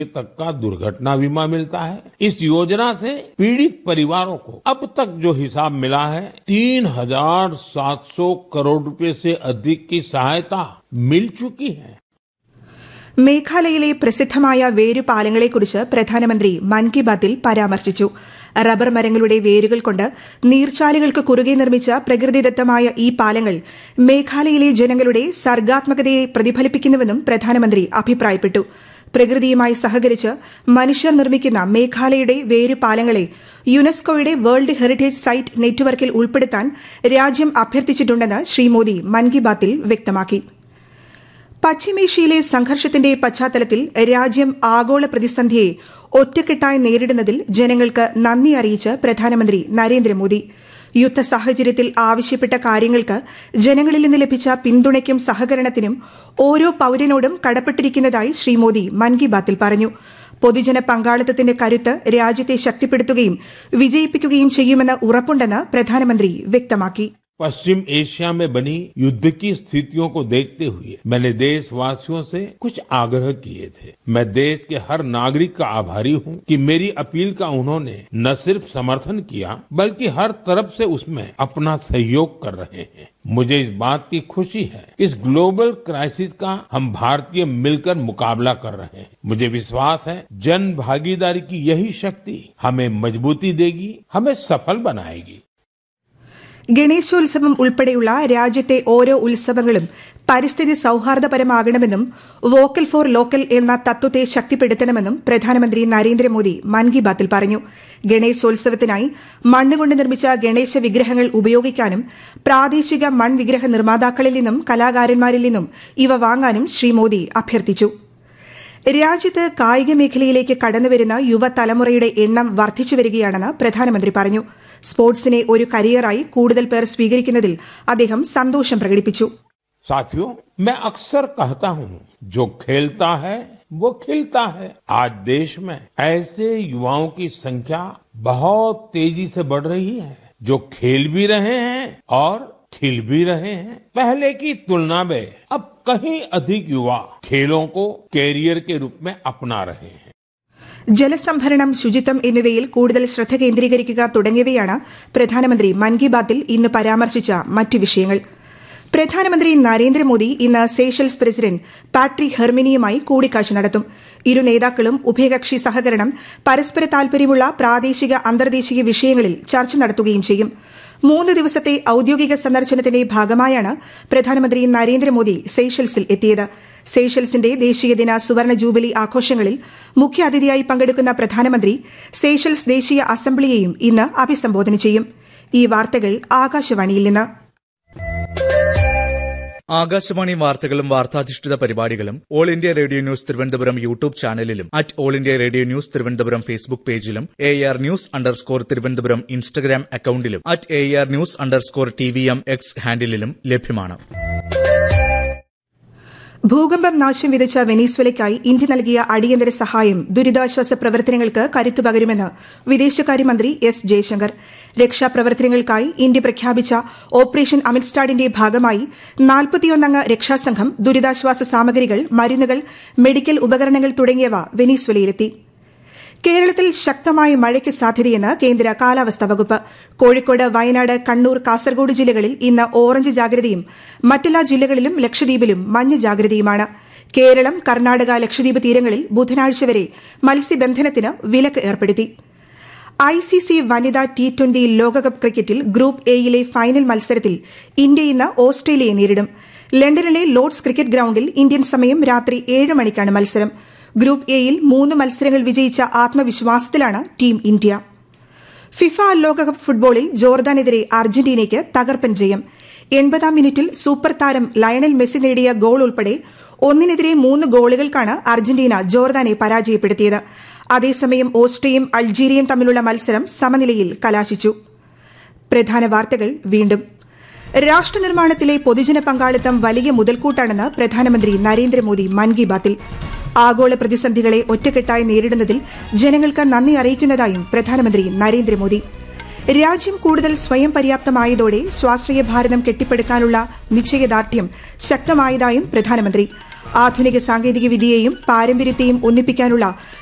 तक का दुर्घटना बीमा मिलता है इस योजना से पीड़ित परिवारों को अब तक जो हिसाब मिला है तीन हजार सात सौ करोड़ रुपए से अधिक की सहायता मिल चुकी है മേഘാലയയിലെ പ്രസിദ്ധമായ വേരുപാലങ്ങളെക്കുറിച്ച് പ്രധാനമന്ത്രി മൻ കി ബാത്തിൽ പരാമർശിച്ചു റബ്ബർ മരങ്ങളുടെ വേരുകൾ കൊണ്ട് നീർച്ചാലുകൾക്ക് കുറുകെ നിർമ്മിച്ച പ്രകൃതിദത്തമായ ഈ പാലങ്ങൾ മേഘാലയയിലെ ജനങ്ങളുടെ സർഗാത്മകതയെ പ്രതിഫലിപ്പിക്കുന്നുവെന്നും പ്രധാനമന്ത്രി അഭിപ്രായപ്പെട്ടു പ്രകൃതിയുമായി സഹകരിച്ച് മനുഷ്യർ നിർമ്മിക്കുന്ന മേഘാലയയുടെ വേരുപാലങ്ങളെ യുനെസ്കോയുടെ വേൾഡ് ഹെറിറ്റേജ് സൈറ്റ് നെറ്റ്വർക്കിൽ ഉൾപ്പെടുത്താൻ രാജ്യം അഭ്യർത്ഥിച്ചിട്ടുണ്ടെന്ന് ശ്രീ മോദി മൻ കി ബാത്തിൽ വ്യക്തമാക്കി പശ്ചിമേഷ്യയിലെ സംഘർഷത്തിന്റെ പശ്ചാത്തലത്തിൽ രാജ്യം ആഗോള പ്രതിസന്ധിയെ ഒറ്റക്കെട്ടായി നേരിടുന്നതിൽ ജനങ്ങൾക്ക് നന്ദി അറിയിച്ച് പ്രധാനമന്ത്രി നരേന്ദ്രമോദി യുദ്ധ സാഹചര്യത്തിൽ ആവശ്യപ്പെട്ട കാര്യങ്ങൾക്ക് ജനങ്ങളിൽ നിന്ന് ലഭിച്ച പിന്തുണയ്ക്കും സഹകരണത്തിനും ഓരോ പൌരനോടും കടപ്പെട്ടിരിക്കുന്നതായി ശ്രീ മോദി മൻ കി ബാത്തിൽ പറഞ്ഞു പൊതുജന പങ്കാളിത്തത്തിന്റെ കരുത്ത് രാജ്യത്തെ ശക്തിപ്പെടുത്തുകയും വിജയിപ്പിക്കുകയും ചെയ്യുമെന്ന് ഉറപ്പുണ്ടെന്ന് പ്രധാനമന്ത്രി വ്യക്തമാക്കി पश्चिम एशिया में बनी युद्ध की स्थितियों को देखते हुए मैंने देशवासियों से कुछ आग्रह किए थे मैं देश के हर नागरिक का आभारी हूं कि मेरी अपील का उन्होंने न सिर्फ समर्थन किया बल्कि हर तरफ से उसमें अपना सहयोग कर रहे हैं मुझे इस बात की खुशी है इस ग्लोबल क्राइसिस का हम भारतीय मिलकर मुकाबला कर रहे हैं मुझे विश्वास है जन भागीदारी की यही शक्ति हमें मजबूती देगी हमें सफल बनाएगी ഗണേശോത്സവം ഉൾപ്പെടെയുള്ള രാജ്യത്തെ ഓരോ ഉത്സവങ്ങളും പരിസ്ഥിതി സൌഹാർദ്ദപരമാകണമെന്നും വോക്കൽ ഫോർ ലോക്കൽ എന്ന തത്വത്തെ ശക്തിപ്പെടുത്തണമെന്നും പ്രധാനമന്ത്രി നരേന്ദ്രമോദി മൻ കി ബാത്തിൽ പറഞ്ഞു ഗണേശോത്സവത്തിനായി മണ്ണുകൊണ്ട് നിർമ്മിച്ച ഗണേശ വിഗ്രഹങ്ങൾ ഉപയോഗിക്കാനും പ്രാദേശിക മൺവിഗ്രഹ നിർമ്മാതാക്കളിൽ നിന്നും കലാകാരന്മാരിൽ നിന്നും ഇവ വാങ്ങാനും ശ്രീ മോദി അഭ്യർത്ഥിച്ചു രാജ്യത്ത് കായിക മേഖലയിലേക്ക് കടന്നുവരുന്ന യുവതലമുറയുടെ എണ്ണം വർദ്ധിച്ചു വരികയാണെന്ന് പ്രധാനമന്ത്രി പറഞ്ഞു സ്പോർട്സിനെ ഒരു കരിയറായി കൂടുതൽ പേർ സ്വീകരിക്കുന്നതിൽ അദ്ദേഹം സന്തോഷം പ്രകടിപ്പിച്ചു साथियों मैं अक्सर कहता हूं जो खेलता है वो खिलता है आज देश में ऐसे युवाओं की संख्या बहुत तेजी से बढ़ रही है जो खेल भी रहे हैं और खिल भी रहे हैं पहले की तुलना में अब कहीं अधिक युवा खेलों को कैरियर के रूप में अपना रहे हैं ജലസംഭരണം ശുചിത്വം എന്നിവയിൽ കൂടുതൽ ശ്രദ്ധ കേന്ദ്രീകരിക്കുക തുടങ്ങിയവയാണ് പ്രധാനമന്ത്രി മൻ കി ബാത്തിൽ ഇന്ന് പരാമർശിച്ച മറ്റു വിഷയങ്ങൾ പ്രധാനമന്ത്രി നരേന്ദ്രമോദി ഇന്ന് സേഷൽസ് പ്രസിഡന്റ് പാട്രിക് ഹെർമിനിയുമായി കൂടിക്കാഴ്ച നടത്തും ഇരു നേതാക്കളും ഉഭയകക്ഷി സഹകരണം പരസ്പര താൽപര്യമുള്ള പ്രാദേശിക അന്തർദേശീയ വിഷയങ്ങളിൽ ചർച്ച നടത്തുകയും ചെയ്യും മൂന്ന് ദിവസത്തെ ഔദ്യോഗിക സന്ദർശനത്തിന്റെ ഭാഗമായാണ് പ്രധാനമന്ത്രി നരേന്ദ്രമോദി സെയ്ഷൽസിൽ എത്തിയത് സെയ്ഷൽസിന്റെ ദേശീയദിന സുവർണ ജൂബിലി ആഘോഷങ്ങളിൽ മുഖ്യാതിഥിയായി പങ്കെടുക്കുന്ന പ്രധാനമന്ത്രി സെയ്ഷൽസ് ദേശീയ അസംബ്ലിയെയും ഇന്ന് അഭിസംബോധന ചെയ്യും ഈ വാർത്തകൾ ആകാശവാണിയിൽ നിന്ന് ആകാശവാണി വാർത്തകളും വാർത്താധിഷ്ഠിത പരിപാടികളും all India radio news Thiruvananthapuram YouTube ചാനലിലും at all India radio news Thiruvananthapuram Facebook പേജിലും A R news underscore Thiruvananthapuram Instagram അക്കൌണ്ടിലും at A R news underscore T V M X ഹാൻഡിലും ലഭ്യമാണ് ഭൂകമ്പം നാശം വിതച്ച വെനീസ്വലയ്ക്കായി ഇന്ത്യ നൽകിയ അടിയന്തര സഹായം ദുരിതാശ്വാസ പ്രവർത്തനങ്ങൾക്ക് കരുത്തു പകരുമെന്ന് വിദേശകാര്യമന്ത്രി എസ് ജയശങ്കർ രക്ഷാപ്രവർത്തനങ്ങൾക്കായി ഇന്ത്യ പ്രഖ്യാപിച്ച ഓപ്പറേഷൻ അമിത്സ്റ്റാഡിന്റെ ഭാഗമായി നാൽപ്പത്തിയൊന്നംഗ രക്ഷാസംഘം ദുരിതാശ്വാസ സാമഗ്രികൾ മരുന്നുകൾ മെഡിക്കൽ ഉപകരണങ്ങൾ തുടങ്ങിയവ വെനീസ്വലയിലെത്തി കേരളത്തിൽ ശക്തമായ മഴയ്ക്ക് സാധ്യതയെന്ന് കേന്ദ്ര കാലാവസ്ഥാ വകുപ്പ് കോഴിക്കോട് വയനാട് കണ്ണൂർ കാസർഗോഡ് ജില്ലകളിൽ ഇന്ന് ഓറഞ്ച് ജാഗ്രതയും മറ്റെല്ലാ ജില്ലകളിലും ലക്ഷദ്വീപിലും മഞ്ഞ ജാഗ്രതയുമാണ് കേരളം കർണാടക ലക്ഷദ്വീപ് തീരങ്ങളിൽ ബുധനാഴ്ച വരെ മത്സ്യബന്ധനത്തിന് വിലക്ക് ഏർപ്പെടുത്തി ഐസിസി വനിതാ ടി ട്വന്റി ലോകകപ്പ് ക്രിക്കറ്റിൽ ഗ്രൂപ്പ് എയിലെ ഫൈനൽ മത്സരത്തിൽ ഇന്ത്യ ഇന്ന് ഓസ്ട്രേലിയയെ നേരിടും ലണ്ടനിലെ ലോർഡ്സ് ക്രിക്കറ്റ് ഗ്രൌണ്ടിൽ ഇന്ത്യൻ സമയം രാത്രി ഏഴ് മണിക്കാണ് മത്സരം ഗ്രൂപ്പ് എയിൽ മൂന്ന് മത്സരങ്ങൾ വിജയിച്ച ആത്മവിശ്വാസത്തിലാണ് ടീം ഇന്ത്യ ഫിഫ ലോകകപ്പ് ഫുട്ബോളിൽ ജോർദാനെതിരെ അർജന്റീനയ്ക്ക് തകർപ്പൻ ജയം എൺപതാം മിനിറ്റിൽ സൂപ്പർ താരം ലയണൽ മെസ്സി നേടിയ ഗോൾ ഉൾപ്പെടെ ഒന്നിനെതിരെ മൂന്ന് ഗോളുകൾക്കാണ് അർജന്റീന ജോർദാനെ പരാജയപ്പെടുത്തിയത് അതേസമയം ഓസ്ട്രിയയും അൾജീരിയയും തമ്മിലുള്ള മത്സരം സമനിലയിൽ കലാശിച്ചു പ്രധാന വാർത്തകൾ വീണ്ടും രാഷ്ട്രനിർമ്മാണത്തിലെ പൊതുജന പങ്കാളിത്തം വലിയ മുതൽക്കൂട്ടാണെന്ന് പ്രധാനമന്ത്രി നരേന്ദ്രമോദി മൻ കി ബാത്തിൽ ആഗോള പ്രതിസന്ധികളെ ഒറ്റക്കെട്ടായി നേരിടുന്നതിൽ ജനങ്ങൾക്ക് നന്ദി അറിയിക്കുന്നതായും പ്രധാനമന്ത്രി നരേന്ദ്രമോദി രാജ്യം കൂടുതൽ സ്വയം പര്യാപ്തമായതോടെ സ്വാശ്രയ ഭാരതം കെട്ടിപ്പടുക്കാനുള്ള നിശ്ചയദാർഢ്യം ശക്തമായതായും പ്രധാനമന്ത്രി ആധുനിക സാങ്കേതിക വിദ്യയെയും പാരമ്പര്യത്തെയും ഒന്നിപ്പിക്കാനുള്ള